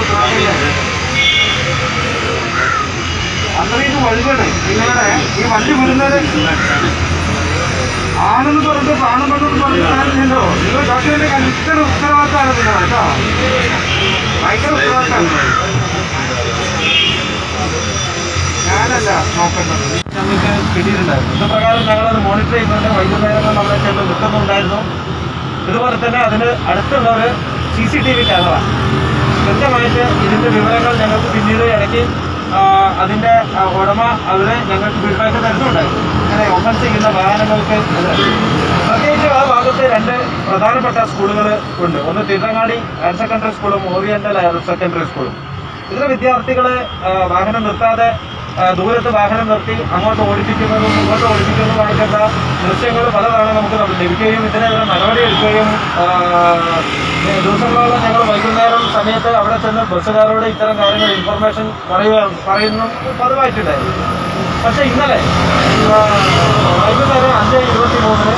അത്രയും വഴുകാണ് നിങ്ങളുടെ ഈ വണ്ടി വിടുന്നത് ആണെന്ന് പറഞ്ഞിട്ട് കാണുമെന്ന് പറഞ്ഞിട്ട് കാര്യമില്ലല്ലോ നിങ്ങൾ ഡോക്ടറിന്റെ കനിഷ്ഠ ഉത്തരവാദിത്തമാണ് നിങ്ങൾ കേട്ടോ ഭയങ്കര ഉത്തരവാദിത്തമാണ് ഞാനല്ല നോക്കേണ്ടത് ഞങ്ങൾക്ക് കിട്ടിയിട്ടുണ്ടായിരുന്നു ഇത് പ്രകാരം ഞങ്ങളത് മോണിറ്റർ ചെയ്യുന്നുണ്ട് വൈകുന്നേരങ്ങൾ നമ്മളെ ചെന്ന് നിൽക്കുന്നുണ്ടായിരുന്നു ഇതുപോലെ തന്നെ അതിന് അടുത്തുള്ള ഒരു C C T V camera കൃത്യമായിട്ട് ഇതിൻ്റെ വിവരങ്ങൾ ഞങ്ങൾക്ക് പിന്നീട് ഇടയ്ക്ക് ആ, അതിൻ്റെ ആ, ഉടമ അവരെ ഞങ്ങൾക്ക് ഫീഡ്ബാക്ക് തരുന്നുണ്ടായിരുന്നു ഇങ്ങനെ ഒഫൻസ് ചെയ്യുന്ന വാഹനങ്ങൾക്ക് ഇത് പ്രത്യേകിച്ച് ആ ഭാഗത്ത് രണ്ട് പ്രധാനപ്പെട്ട സ്കൂളുകൾ ഉണ്ട് ഒന്ന് തിരുവങ്ങാടി ഹയർ സെക്കൻഡറി സ്കൂളും ഓറിയന്റൽ ഹയർ സെക്കൻഡറി സ്കൂളും ഇതിലെ വിദ്യാർത്ഥികളെ ആ, വാഹനം നിർത്താതെ ആ, ദൂരത്ത് വാഹനം നിർത്തി അങ്ങോട്ട് ഓടിപ്പിക്കുന്നതും ഇങ്ങോട്ട് ഓടിപ്പിക്കുന്നതുമായിട്ടുള്ള ദൃശ്യങ്ങൾ പലതവണ നമുക്ക് ലഭിക്കുകയും ഇതിനെതിരെ നടപടി എടുക്കുകയും ആ, ദിവസങ്ങളോളം ഞങ്ങൾ വൈകുന്നേരം സമയത്ത് അവിടെ ചെന്ന് ബസ്സുകാരോട് ഇത്തരം കാര്യങ്ങൾ ഇൻഫർമേഷൻ പറയുക പറയുന്നു പതിവായിട്ടുണ്ടായിരുന്നു പക്ഷേ ഇന്നലെ ആ, വൈകുന്നേരം അഞ്ച് ഇരുപത്തി മൂന്നിന്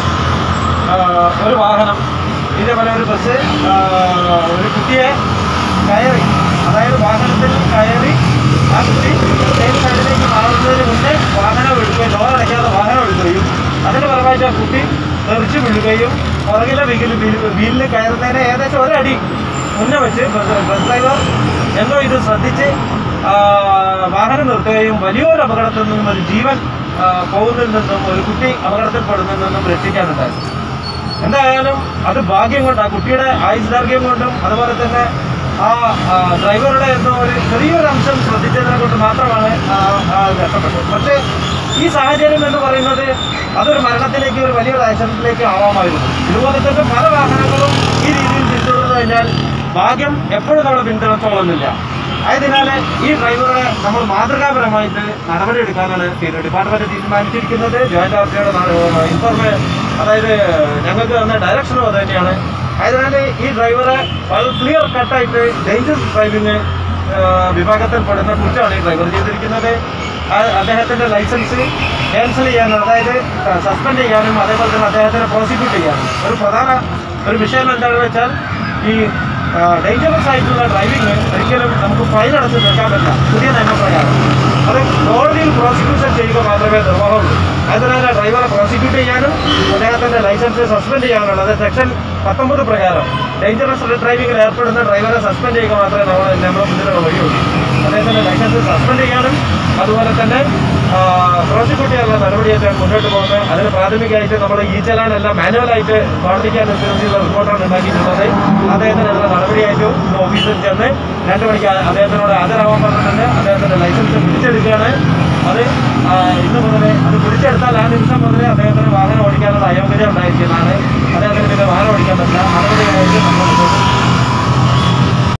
ഒരു വാഹനം ഇതേപോലെ ഒരു ബസ് ആ, ഒരു കുട്ടിയെ കയറി അതായത് വാഹനത്തിൽ കയറി ആ കുട്ടി സൈഡ് സൈഡിലേക്ക് മാറുന്നതിന് മുന്നേ വാഹനം എടുക്കുകയും ഡോർ അടയ്ക്കാതെ വാഹനം എടുക്കുകയും അതിന്റെ ഫലമായിട്ട് ആ കുട്ടി തെറിച്ച് വീഴുകയും പുറകിലെ വീലിൽ വീലിൽ കയറുന്നതിന് ഏകദേശം ഒരടി മുന്നേ വെച്ച് ബസ് ബസ് ഡ്രൈവർ എന്തോ ഇത് ശ്രദ്ധിച്ച് ആ, വാഹനം നിർത്തുകയും വലിയൊരു അപകടത്തിൽ നിന്നും ഒരു ജീവൻ ആ, പോകുന്നതിൽ നിന്നും ഒരു കുട്ടി അപകടത്തിൽപ്പെടുന്നതിൽ നിന്നും രക്ഷിക്കാനുണ്ടായിരുന്നു എന്തായാലും അത് ഭാഗ്യം കൊണ്ട് ആ കുട്ടിയുടെ ആയുർദൈർഘ്യം കൊണ്ടും അതുപോലെ തന്നെ ആ ആ, ഡ്രൈവറുടെ എന്തോ ഒരു ചെറിയൊരു അംശം ശ്രദ്ധിച്ചതിനെ കൊണ്ട് മാത്രമാണ് ആ, ആ രക്ഷപ്പെട്ടത് പക്ഷേ ഈ സാഹചര്യം എന്ന് പറയുന്നത് അതൊരു മരണത്തിലേക്ക് ഒരു വലിയൊരു ആക്സിഡന്റിലേക്ക് ആവാമായിരുന്നു ഇതുപോലെ തന്നെ പല വാഹനങ്ങളും ഈ രീതിയിൽ പിന്തുടർന്നു കഴിഞ്ഞാൽ ഭാഗ്യം എപ്പോഴും നമ്മൾ പിന്തുണച്ചോളുന്നില്ല ആയതിനാൽ ഈ ഡ്രൈവറെ നമ്മൾ മാതൃകാപരമായിട്ട് നടപടിയെടുക്കാനാണ് തീരു- ഡിപ്പാർട്ട്മെന്റ് തീരുമാനിച്ചിരിക്കുന്നത് ജോയിന്റ് ഓഫീസറുടെ ഇൻഫോർമേ അതായത് ഞങ്ങൾക്ക് തന്ന ഡയറക്ഷനും അത് തന്നെയാണ് ആയതിനാൽ ഈ ഡ്രൈവറെ വളരെ ക്ലിയർ കട്ടായിട്ട് ഡേഞ്ചറസ് ഡ്രൈവിംഗ് വിഭാഗത്തിൽ പെടുന്ന കുറ്റമാണ് ഈ ഡ്രൈവർ ചെയ്തിരിക്കുന്നത് ആ- അദ്ദേഹത്തിന്റെ ലൈസൻസ് ക്യാൻസൽ ചെയ്യാനും അതായത് സസ്പെൻഡ് ചെയ്യാനും അതേപോലെ തന്നെ അദ്ദേഹത്തിനെ പ്രോസിക്യൂട്ട് ചെയ്യാനും ഒരു പ്രധാന ഒരു വിഷയം എന്താണെന്ന് വെച്ചാൽ ഈ ഡേഞ്ചറസ് ആയിട്ടുള്ള ഡ്രൈവിംഗ് ഒരിക്കലും നമുക്ക് ഫൈൻ അടച്ച് നിൽക്കാൻ പറ്റില്ല പുതിയ നിയമപ്രകാരം അത് കോടതിയിൽ പ്രോസിക്യൂഷൻ ചെയ്യുക മാത്രമേ നിർവാഹമുള്ളൂ അതിനാൽ ആ ഡ്രൈവറെ പ്രോസിക്യൂട്ട് ചെയ്യാനും അദ്ദേഹത്തിന്റെ ലൈസൻസ് സസ്പെൻഡ് ചെയ്യാനുള്ള അത് സെക്ഷൻ പത്തൊമ്പത് പ്രകാരം ഡേഞ്ചറസ് ഡ്രൈവിംഗിൽ ഏർപ്പെടുന്ന ഡ്രൈവറെ സസ്പെൻഡ് ചെയ്യുക മാത്രമേ നമ്മൾ നമ്മുടെ മുന്നിലുള്ള വഴിയുള്ളൂ അദ്ദേഹത്തിന്റെ ലൈസൻസ് സസ്പെൻഡ് ചെയ്യാനും അതുപോലെ തന്നെ പ്രോസിക്യൂട്ട് ചെയ്യാനുള്ള നടപടിയായിട്ടാണ് മുന്നോട്ട് പോകുന്നത് അതിന് പ്രാഥമികമായിട്ട് നമ്മൾ ഈ ചലാനെല്ലാം മാനുവലായിട്ട് കോടതിക്ക് അനുസരിച്ചുള്ള റിപ്പോർട്ടാണ് ഉണ്ടാക്കിയിട്ടുള്ളത് അദ്ദേഹത്തിനുള്ള നടപടിയായിട്ടും ഇന്ന് ഓഫീസിൽ ചെന്ന് രണ്ട് മണിക്ക് ആ- അദ്ദേഹത്തിനോട് ഹാജരാവാൻ പറഞ്ഞിട്ടുണ്ട് അദ്ദേഹത്തിന്റെ ലൈസൻസ് പിടിച്ചെടുക്കുകയാണ് അത് ആ, ഇന്ന് മുതൽ അത് പിടിച്ചെടുത്താൽ ആ നിമിഷം മുതൽ